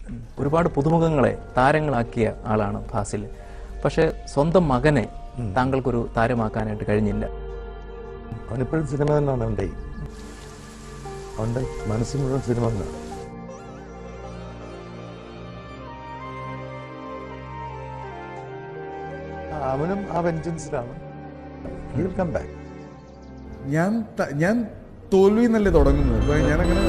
ഒരുപാട് പുതുമുഖങ്ങളെ താരങ്ങളാക്കിയ ആളാണ് ഫാസിൽ പക്ഷെ സ്വന്തം മകനെ താങ്കൾക്കൊരു താരമാക്കാനായിട്ട് കഴിഞ്ഞില്ല അവനിപ്പോഴും സിനിമ തന്നെയാണ് അവൻ്റെ അവൻ്റെ മനസ്സിൽ മുഴുവൻ സിനിമ തന്നെയാണ് അവനും ആ വെഞ്ചൻസിലാണ് വിൽ കം ബാക്ക് ഞാൻ ത- ഞാൻ തോൽവി എന്നല്ലേ തുടങ്ങുന്നത് അപ്പൊ ഞാനങ്ങനെ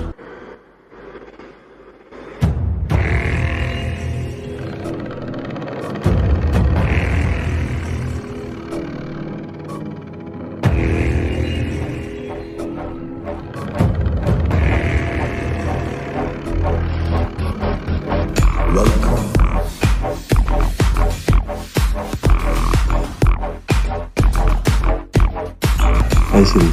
അത് ശരി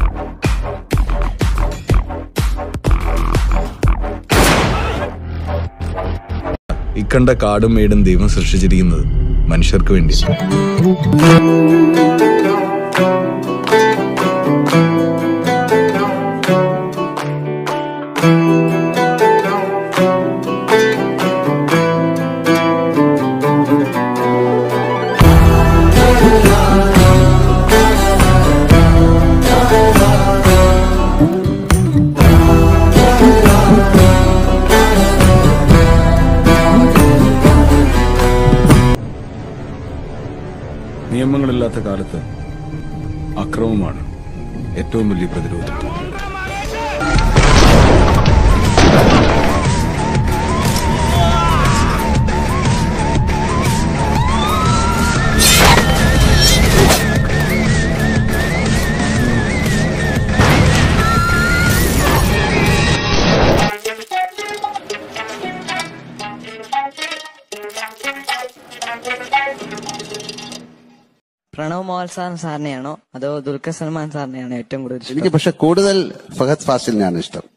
ഇക്കണ്ട കാടും മേടും ദൈവം സൃഷ്ടിച്ചിരിക്കുന്നത് മനുഷ്യർക്ക് വേണ്ടി നിയമങ്ങളില്ലാത്ത കാലത്ത് അക്രമമാണ് ഏറ്റവും വലിയ പ്രതിരോധം പ്രണവ് മോഹൻസാൻ സാറിനെയാണോ അതോ ദുൽഖർ സൽമാൻ സാറിനെയാണോ ഏറ്റവും കൂടുതൽ ഇഷ്ടം? എനിക്ക് പക്ഷെ കൂടുതൽ ഫഹദ് ഫാസിലിനെയാണ് ഇഷ്ടം